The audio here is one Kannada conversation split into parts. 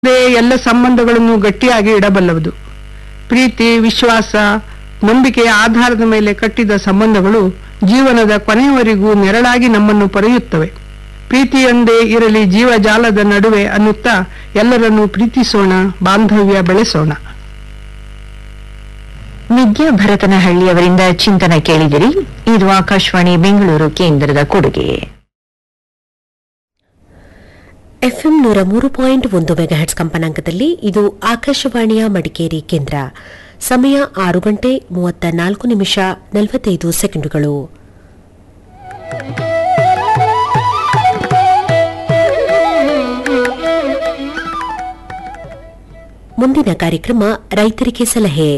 ಅದೇ ಎಲ್ಲ ಸಂಬಂಧಗಳನ್ನು ಗಟ್ಟಿಯಾಗಿ ಇಡಬಲ್ಲದು ಪ್ರೀತಿ ವಿಶ್ವಾಸ ನಂಬಿಕೆಯ ಆಧಾರದ ಮೇಲೆ ಕಟ್ಟಿದ ಸಂಬಂಧಗಳು ಜೀವನದ ಕೊನೆಯವರೆಗೂ ನೆರಳಾಗಿ ನಮ್ಮನ್ನು ಪೊರೆಯುತ್ತವೆ ಪ್ರೀತಿಯೊಂದೇ ಇರಲಿ ಜೀವಜಾಲದ ನಡುವೆ ಅನ್ನುತ್ತಾ ಎಲ್ಲರನ್ನೂ ಪ್ರೀತಿಸೋಣ ಬಾಂಧವ್ಯ ಬೆಳೆಸೋಣ ವಿದ್ಯಾ ಭರತನಹಳ್ಳಿಯವರಿಂದ ಚಿಂತನ ಕೇಳಿದಿರಿ ಇದು ಆಕಾಶವಾಣಿ ಬೆಂಗಳೂರು ಕೇಂದ್ರದ ಕೊಡುಗೆ ಎಫ್ಎಂ ನೂರ ಮೂರು ಪಾಯಿಂಟ್ ಒಂದು ಮೆಗಾಹೆಟ್ಸ್ ಕಂಪನಾಂಕದಲ್ಲಿ ಇದು ಆಕಾಶವಾಣಿಯ ಮಡಿಕೇರಿ ಕೇಂದ್ರ ಸಮಯ ಆರು ಗಂಟೆ ಮೂವತ್ತ ನಾಲ್ಕು ನಿಮಿಷ ನಲವತ್ತೈದು ಸೆಕೆಂಡುಗಳು ಮುಂದಿನ ಕಾರ್ಯಕ್ರಮ ರೈತರಿಗೆ ಸಲಹೆ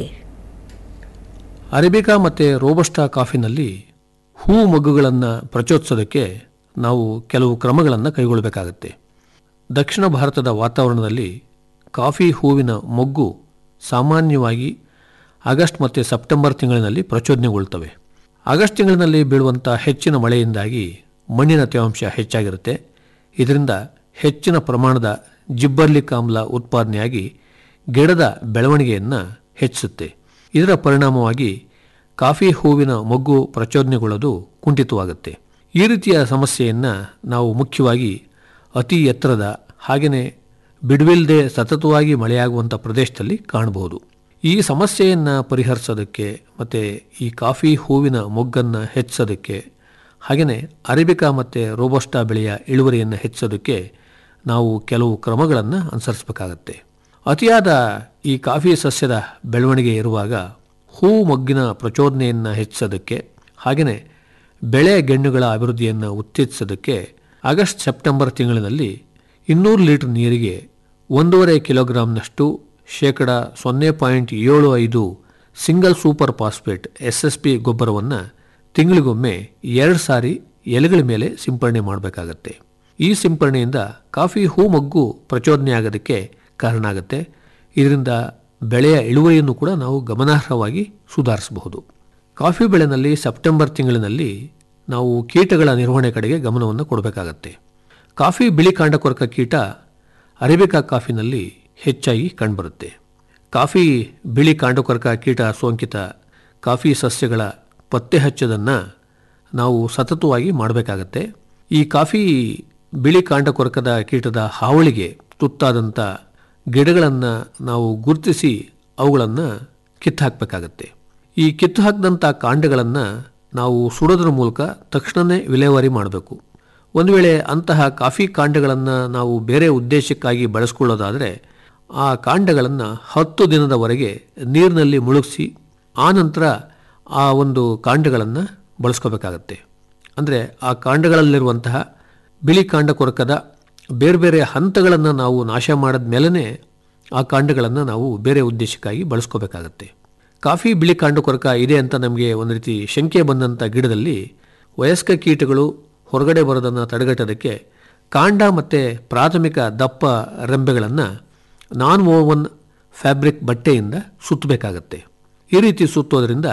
ಅರೇಬಿಕಾ ಮತ್ತು ರೋಬಸ್ಟಾ ಕಾಫಿನಲ್ಲಿ ಹೂ ಮೊಗ್ಗುಗಳನ್ನು ಪ್ರಚೋದಿಸೋದಕ್ಕೆ ನಾವು ಕೆಲವು ಕ್ರಮಗಳನ್ನು ಕೈಗೊಳ್ಳಬೇಕಾಗತ್ತೆ ದಕ್ಷಿಣ ಭಾರತದ ವಾತಾವರಣದಲ್ಲಿ ಕಾಫಿ ಹೂವಿನ ಮೊಗ್ಗು ಸಾಮಾನ್ಯವಾಗಿ ಆಗಸ್ಟ್ ಮತ್ತು ಸೆಪ್ಟೆಂಬರ್ ತಿಂಗಳಿನಲ್ಲಿ ಪ್ರಚೋದನೆಗೊಳ್ತವೆ ಆಗಸ್ಟ್ ತಿಂಗಳಿನಲ್ಲಿ ಬೀಳುವಂಥ ಹೆಚ್ಚಿನ ಮಳೆಯಿಂದಾಗಿ ಮಣ್ಣಿನ ತೇವಾಂಶ ಹೆಚ್ಚಾಗಿರುತ್ತೆ ಇದರಿಂದ ಹೆಚ್ಚಿನ ಪ್ರಮಾಣದ ಜಿಬ್ಬರ್ಲಿಕ್ ಆಮ್ಲ ಉತ್ಪಾದನೆಯಾಗಿ ಗಿಡದ ಬೆಳವಣಿಗೆಯನ್ನು ಹೆಚ್ಚಿಸುತ್ತೆ ಇದರ ಪರಿಣಾಮವಾಗಿ ಕಾಫಿ ಹೂವಿನ ಮೊಗ್ಗು ಪ್ರಚೋದನೆಗೊಳ್ಳೋದು ಕುಂಠಿತವಾಗುತ್ತೆ ಈ ರೀತಿಯ ಸಮಸ್ಯೆಯನ್ನು ನಾವು ಮುಖ್ಯವಾಗಿ ಅತಿ ಎತ್ತರದ ಹಾಗೆಯೇ ಬಿಡುವಿಲ್ಲದೆ ಸತತವಾಗಿ ಮಳೆಯಾಗುವಂಥ ಪ್ರದೇಶದಲ್ಲಿ ಕಾಣಬಹುದು ಈ ಸಮಸ್ಯೆಯನ್ನು ಪರಿಹರಿಸೋದಕ್ಕೆ ಮತ್ತು ಈ ಕಾಫಿ ಹೂವಿನ ಮೊಗ್ಗನ್ನು ಹೆಚ್ಚಿಸೋದಕ್ಕೆ ಹಾಗೆಯೇ ಅರೇಬಿಕಾ ಮತ್ತು ರೋಬಸ್ಟಾ ಬೆಳೆಯ ಇಳುವರಿಯನ್ನು ಹೆಚ್ಚಿಸೋದಕ್ಕೆ ನಾವು ಕೆಲವು ಕ್ರಮಗಳನ್ನು ಅನುಸರಿಸಬೇಕಾಗತ್ತೆ ಅತಿಯಾದ ಈ ಕಾಫಿ ಸಸ್ಯದ ಬೆಳವಣಿಗೆ ಇರುವಾಗ ಹೂ ಮೊಗ್ಗಿನ ಪ್ರಚೋದನೆಯನ್ನು ಹೆಚ್ಚಿಸೋದಕ್ಕೆ ಹಾಗೆಯೇ ಬೆಳೆ ಗೆಣ್ಣುಗಳ ಅಭಿವೃದ್ಧಿಯನ್ನು ಉತ್ತೇಜಿಸೋದಕ್ಕೆ ಆಗಸ್ಟ್ ಸೆಪ್ಟೆಂಬರ್ ತಿಂಗಳಿನಲ್ಲಿ ಇನ್ನೂರು ಲೀಟರ್ ನೀರಿಗೆ ಒಂದೂವರೆ ಕಿಲೋಗ್ರಾಂನಷ್ಟು ಶೇಕಡ ಸೊನ್ನೆ ಪಾಯಿಂಟ್ ಏಳು ಐದು single super phosphate S S P ಗೊಬ್ಬರವನ್ನು ತಿಂಗಳಿಗೊಮ್ಮೆ ಎರಡು ಸಾರಿ ಎಲೆಗಳ ಮೇಲೆ ಸಿಂಪರಣೆ ಮಾಡಬೇಕಾಗತ್ತೆ ಈ ಸಿಂಪರಣೆಯಿಂದ ಕಾಫಿ ಹೂ ಮೊಗ್ಗು ಪ್ರಚೋದನೆ ಆಗೋದಕ್ಕೆ ಕಾರಣ ಆಗುತ್ತೆ ಇದರಿಂದ ಬೆಳೆಯ ಇಳುವರಿಯನ್ನು ಕೂಡ ನಾವು ಗಮನಾರ್ಹವಾಗಿ ಸುಧಾರಿಸಬಹುದು ಕಾಫಿ ಬೆಳೆನಲ್ಲಿ ಸೆಪ್ಟೆಂಬರ್ ತಿಂಗಳಿನಲ್ಲಿ ನಾವು ಕೀಟಗಳ ನಿರ್ವಹಣೆ ಕಡೆಗೆ ಗಮನವನ್ನು ಕೊಡಬೇಕಾಗತ್ತೆ ಕಾಫಿ ಬಿಳಿ ಕಾಂಡಕೊರಕ ಕೀಟ ಅರೇಬಿಕಾ ಕಾಫಿನಲ್ಲಿ ಹೆಚ್ಚಾಗಿ ಕಂಡುಬರುತ್ತೆ ಕಾಫಿ ಬಿಳಿ ಕಾಂಡಕೊರಕ ಕೀಟ ಸೋಂಕಿತ ಕಾಫಿ ಸಸ್ಯಗಳ ಪತ್ತೆ ಹಚ್ಚೋದನ್ನು ನಾವು ಸತತವಾಗಿ ಮಾಡಬೇಕಾಗತ್ತೆ ಈ ಕಾಫಿ ಬಿಳಿ ಕಾಂಡಕೊರಕದ ಕೀಟದ ಹಾವಳಿಗೆ ತುತ್ತಾದಂಥ ಗಿಡಗಳನ್ನು ನಾವು ಗುರುತಿಸಿ ಅವುಗಳನ್ನು ಕಿತ್ತು ಹಾಕಬೇಕಾಗತ್ತೆ ಈ ಕಿತ್ತು ಹಾಕಿದಂಥ ಕಾಂಡಗಳನ್ನು ನಾವು ಸುಡೋದ್ರ ಮೂಲಕ ತಕ್ಷಣವೇ ವಿಲೇವಾರಿ ಮಾಡಬೇಕು ಒಂದು ವೇಳೆ ಅಂತಹ ಕಾಫಿ ಕಾಂಡಗಳನ್ನು ನಾವು ಬೇರೆ ಉದ್ದೇಶಕ್ಕಾಗಿ ಬಳಸ್ಕೊಳ್ಳೋದಾದರೆ ಆ ಕಾಂಡಗಳನ್ನು ಹತ್ತು ದಿನದವರೆಗೆ ನೀರಿನಲ್ಲಿ ಮುಳುಗಿಸಿ ಆನಂತರ ಆ ಒಂದು ಕಾಂಡಗಳನ್ನು ಬಳಸ್ಕೋಬೇಕಾಗತ್ತೆ ಅಂದರೆ ಆ ಕಾಂಡಗಳಲ್ಲಿರುವಂತಹ ಬಿಳಿ ಕಾಂಡ ಕೊರಕದ ಬೇರೆ ಬೇರೆ ಹಂತಗಳನ್ನು ನಾವು ನಾಶ ಮಾಡಿದ ಮೇಲೇ ಆ ಕಾಂಡಗಳನ್ನು ನಾವು ಬೇರೆ ಉದ್ದೇಶಕ್ಕಾಗಿ ಬಳಸ್ಕೋಬೇಕಾಗತ್ತೆ ಕಾಫಿ ಬಿಳಿ ಕಾಂಡ ಕೊರಕ ಇದೆ ಅಂತ ನಮಗೆ ಒಂದು ರೀತಿ ಶಂಕೆ ಬಂದಂಥ ಗಿಡದಲ್ಲಿ ವಯಸ್ಕ ಕೀಟಗಳು ಹೊರಗಡೆ ಬರೋದನ್ನು ತಡೆಗಟ್ಟೋದಕ್ಕೆ ಕಾಂಡ ಮತ್ತು ಪ್ರಾಥಮಿಕ ದಪ್ಪ ರೆಂಬೆಗಳನ್ನು ನಾನ್ ಓವನ್ ಫ್ಯಾಬ್ರಿಕ್ ಬಟ್ಟೆಯಿಂದ ಸುತ್ತಬೇಕಾಗತ್ತೆ ಈ ರೀತಿ ಸುತ್ತೋದ್ರಿಂದ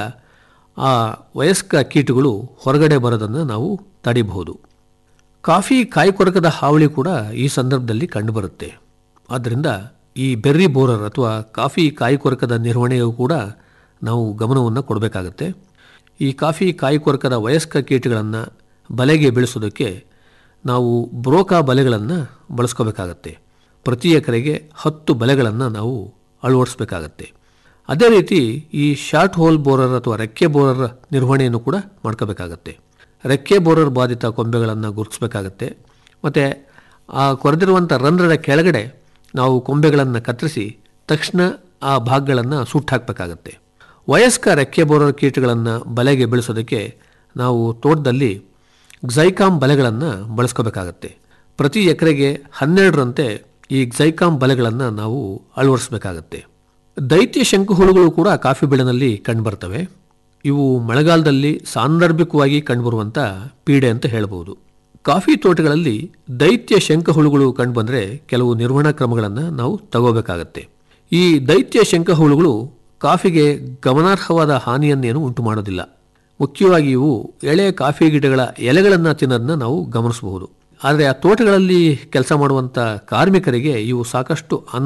ಆ ವಯಸ್ಕ ಕೀಟಗಳು ಹೊರಗಡೆ ಬರೋದನ್ನು ನಾವು ತಡಿಬಹುದು ಕಾಫಿ ಕಾಯಿ ಕೊರಕದ ಹಾವಳಿ ಕೂಡ ಈ ಸಂದರ್ಭದಲ್ಲಿ ಕಂಡುಬರುತ್ತೆ ಆದ್ದರಿಂದ ಈ ಬೆರ್ರಿ ಬೋರರ್ ಅಥವಾ ಕಾಫಿ ಕಾಯಿ ಕೊರಕದ ನಿರ್ವಹಣೆಯೂ ಕೂಡ ನಾವು ಗಮನವನ್ನು ಕೊಡಬೇಕಾಗತ್ತೆ ಈ ಕಾಫಿ ಕಾಯಿ ಕೊರಕದ ವಯಸ್ಕ ಕೀಟಗಳನ್ನು ಬಲೆಗೆ ಬೀಳಿಸೋದಕ್ಕೆ ನಾವು ಬ್ರೋಕಾ ಬಲೆಗಳನ್ನು ಬಳಸ್ಕೋಬೇಕಾಗತ್ತೆ ಪ್ರತಿ ಎಕರೆಗೆ ಹತ್ತು ಬಲೆಗಳನ್ನು ನಾವು ಅಳವಡಿಸ್ಬೇಕಾಗತ್ತೆ ಅದೇ ರೀತಿ ಈ ಶಾರ್ಟ್ ಹೋಲ್ ಬೋರರ್ ಅಥವಾ ರೆಕ್ಕೆ ಬೋರರ್ ನಿರ್ವಹಣೆಯನ್ನು ಕೂಡ ಮಾಡ್ಕೋಬೇಕಾಗತ್ತೆ ರೆಕ್ಕೆ ಬೋರರ್ ಬಾಧಿತ ಕೊಂಬೆಗಳನ್ನು ಗುರುತಿಸಬೇಕಾಗತ್ತೆ ಮತ್ತು ಆ ಕೊರೆದಿರುವಂಥ ರಂಧ್ರದ ಕೆಳಗಡೆ ನಾವು ಕೊಂಬೆಗಳನ್ನು ಕತ್ತರಿಸಿ ತಕ್ಷಣ ಆ ಭಾಗಗಳನ್ನು ಸುಟ್ಟಾಕಬೇಕಾಗತ್ತೆ ವಯಸ್ಕ ರೆಕ್ಕೆ ಬೋರರ್ ಕೀಟಗಳನ್ನು ಬಲೆಗೆ ಬೀಳಿಸೋದಕ್ಕೆ ನಾವು ತೋಟದಲ್ಲಿ ಗ್ಸೈಕಾಮ್ ಬಲೆಗಳನ್ನು ಬಳಸ್ಕೋಬೇಕಾಗತ್ತೆ ಪ್ರತಿ ಎಕರೆಗೆ ಹನ್ನೆರಡರಂತೆ ಈ ಗ್ಸೈಕಾಮ್ ಬಲೆಗಳನ್ನು ನಾವು ಅಳವಡಿಸಬೇಕಾಗತ್ತೆ ದೈತ್ಯ ಶಂಕುಹುಳುಗಳು ಕೂಡ ಕಾಫಿ ಬೆಳೆನಲ್ಲಿ ಕಂಡುಬರ್ತವೆ ಇವು ಮಳೆಗಾಲದಲ್ಲಿ ಸಾಂದರ್ಭಿಕವಾಗಿ ಕಂಡುಬರುವಂಥ ಪೀಡೆ ಅಂತ ಹೇಳ್ಬೋದು ಕಾಫಿ ತೋಟಗಳಲ್ಲಿ ದೈತ್ಯ ಶಂಕಹುಳುಗಳು ಕಂಡುಬಂದರೆ ಕೆಲವು ನಿರ್ವಹಣಾ ಕ್ರಮಗಳನ್ನು ನಾವು ತಗೋಬೇಕಾಗತ್ತೆ ಈ ದೈತ್ಯ ಶಂಕಹುಳುಗಳು ಕಾಫಿಗೆ ಗಮನಾರ್ಹವಾದ ಹಾನಿಯನ್ನೇನು ಉಂಟು ಮಾಡೋದಿಲ್ಲ ಮುಖ್ಯವಾಗಿ ಇವು ಎಳೆ ಕಾಫಿ ಗಿಡಗಳ ಎಲೆಗಳನ್ನು ತಿನ್ನೋದನ್ನ ನಾವು ಗಮನಿಸಬಹುದು ಆದರೆ ಆ ತೋಟಗಳಲ್ಲಿ ಕೆಲಸ ಮಾಡುವಂಥ ಕಾರ್ಮಿಕರಿಗೆ ಇವು ಸಾಕಷ್ಟು ಅನ